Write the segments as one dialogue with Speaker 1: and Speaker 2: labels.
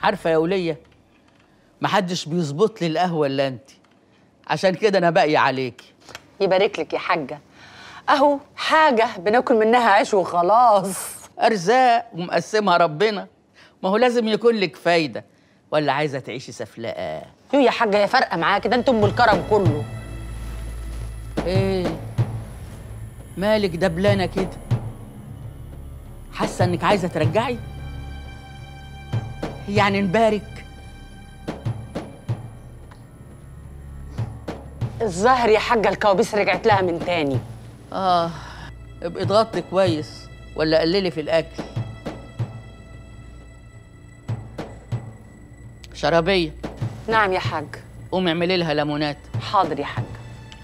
Speaker 1: عارفه يا وليه محدش بيظبط لي القهوه الا انت عشان كده انا باقيه عليكي
Speaker 2: يبارك لك يا حاجه اهو حاجه بناكل منها عيش وخلاص
Speaker 1: ارزاق ومقسمها ربنا ما هو لازم يكون لك فايده ولا عايزه تعيشي سفلقه
Speaker 2: يو يا حاجه يا فارقه معاكي ده انت ام الكرم كله
Speaker 1: ايه مالك دبلانه كده حاسه انك عايزه ترجعي يعني نبارك
Speaker 2: الظاهر يا حاجه الكوابيس رجعت لها من تاني
Speaker 1: اه ابقي اضغطي كويس ولا قللي في الاكل شرابيه
Speaker 2: نعم يا حاج
Speaker 1: قومي اعملي لها ليمونات
Speaker 2: حاضر يا حاج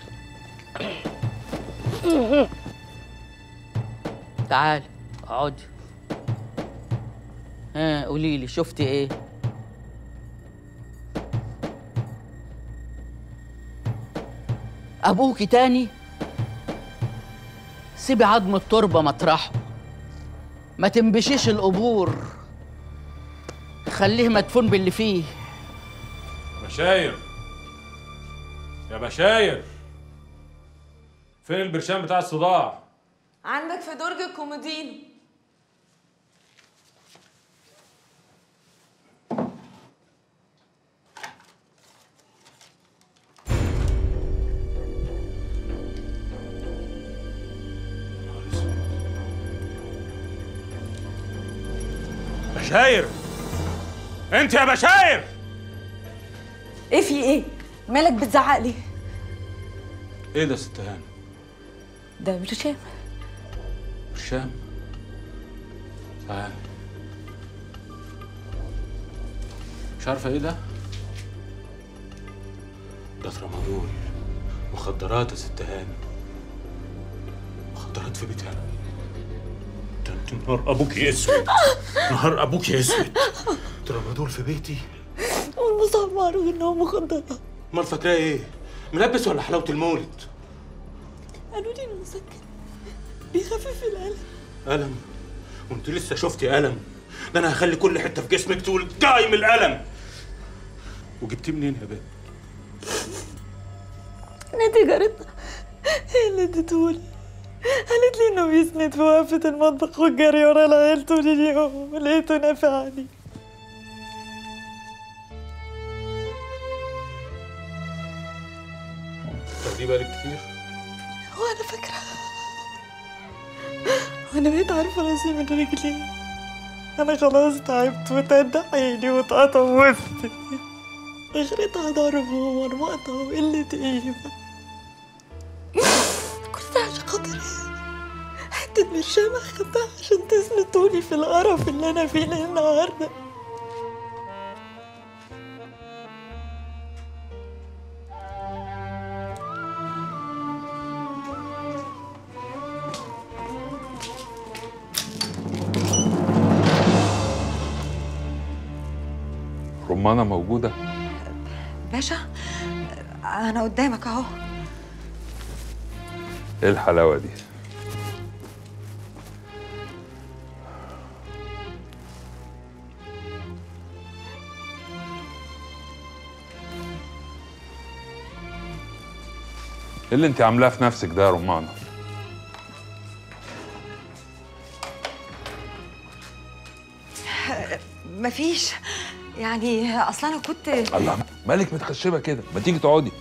Speaker 1: تعالي اقعدي ها قولي لي شفتي ايه ابوكي تاني سيبي عظم التربه مطرحه ما تنبشيش القبور خليه مدفون باللي فيه
Speaker 3: بشاير يا بشاير فين البرشام بتاع الصداع
Speaker 4: عندك في درج الكومودينو
Speaker 3: بشاير انت يا بشاير
Speaker 4: ايه في ايه مالك بتزعق لي
Speaker 3: ايه ده ست هانم
Speaker 4: ده برشام
Speaker 3: برشام تعال مش عارفه ايه ده ده ترامادول مخدرات يا ست هانم مخدرات في بيتي انا ده انت نهار ابوك يا اسود نهار ابوك يا اسود ترامادول في بيتي
Speaker 4: والمصاب معروف ان هو مخدرات
Speaker 3: امال فاكراه ايه ملبس ولا حلاوه المولد
Speaker 4: قالوا لي انه مسكن بيخفف الالم
Speaker 3: ألم وانت لسه شفتي ألم ده أنا هخلي كل حتة في جسمك تقول جاي من الألم وجبتيه منين يا بنت؟
Speaker 4: نادي جارتنا هي اللي اديتهولي قالت لي انه بيسند في وقفة المطبخ والجري ورا العيال طول اليوم لقيته نافعني
Speaker 3: تاخديه بالك كتير؟
Speaker 4: وانا فاكرة وانا بقيت عارفة راسي من رجلي انا خلاص تعبت وتهدى حيلي واتقطع وسطي اخرتها ضرب ومرمطة وقلة قيمة كل ده عشان خاطر حتة برشامة خدتها عشان تسندوني في القرف اللي انا فيه النهارده
Speaker 5: رمانة موجودة
Speaker 4: باشا انا قدامك اهو
Speaker 5: ايه الحلاوة دي ايه اللي انت عاملاه في نفسك ده يا رمانة
Speaker 4: مفيش يعني اصلا انا كنت
Speaker 5: الله مالك متخشبة كده ما تيجي تقعدي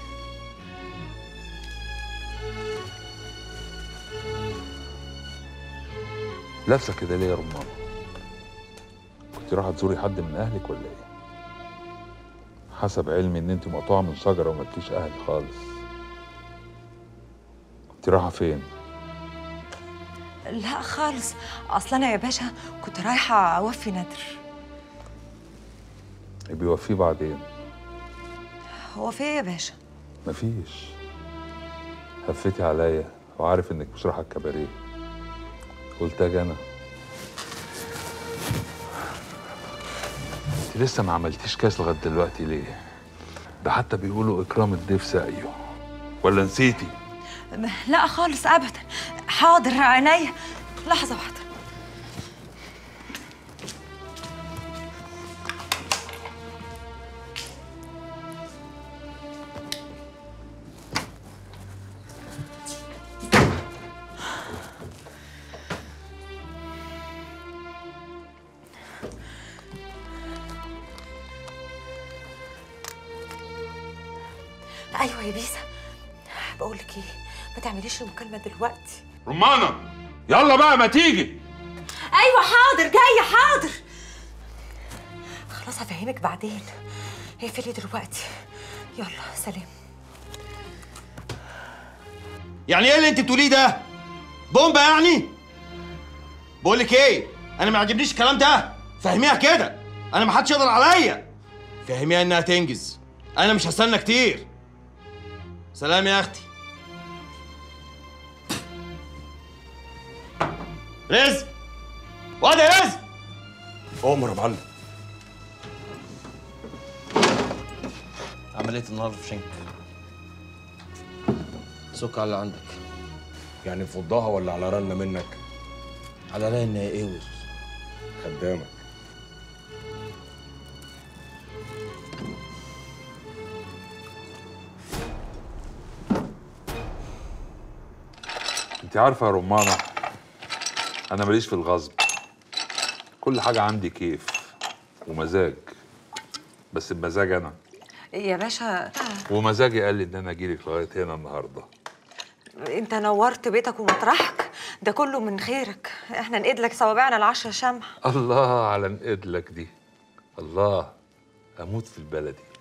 Speaker 5: لابسة كده ليه يا رمانة كنت رايحة تزوري حد من اهلك ولا ايه حسب علمي ان انت مقطوعة من شجرة ومالكيش اهل خالص كنت رايحة فين
Speaker 4: لا خالص اصلا انا يا باشا كنت رايحه اوفي ندر
Speaker 5: بيوفيه بعدين
Speaker 4: هو في ايه يا باشا
Speaker 5: مفيش هفتي عليا وعارف انك مش رايحه الكباريه قلت اجي انا انت لسه ما عملتيش كاس لغايه دلوقتي ليه ده حتى بيقولوا اكرام الضيف ساقيه ولا نسيتي
Speaker 4: لا خالص ابدا حاضر عينيا لحظه واحده
Speaker 6: ايوه يا بيسا بقول لك ايه ما تعمليش المكالمه دلوقتي
Speaker 5: رمانة يلا بقى ما تيجي
Speaker 6: ايوه حاضر جايه حاضر خلاص هفهمك بعدين اقفلي دلوقتي يلا سلام
Speaker 7: يعني ايه اللي انت بتقوليه ده؟ بومبا يعني؟ بقول لك ايه؟ انا ما عجبنيش الكلام ده فهميها كده انا ما حدش يقدر عليا فهميها انها تنجز انا مش هستنى كتير سلام يا اختي رزق واد يا رزق
Speaker 3: عمر يا معلم
Speaker 7: عمليه النهارده في شنك سكر اللي عندك
Speaker 8: يعني فضها ولا على رنة منك
Speaker 7: على رأي يا قوي
Speaker 8: خدامك
Speaker 5: انت عارفه يا رمانه انا ماليش في الغصب كل حاجه عندي كيف ومزاج بس بمزاج انا
Speaker 6: يا باشا
Speaker 5: ومزاجي قال لي ان انا اجيلك لغايه هنا النهارده
Speaker 6: انت نورت بيتك ومطرحك ده كله من خيرك احنا نقيد لك صوابعنا العشرة شمع
Speaker 5: الله على نقدلك دي الله اموت في البلدي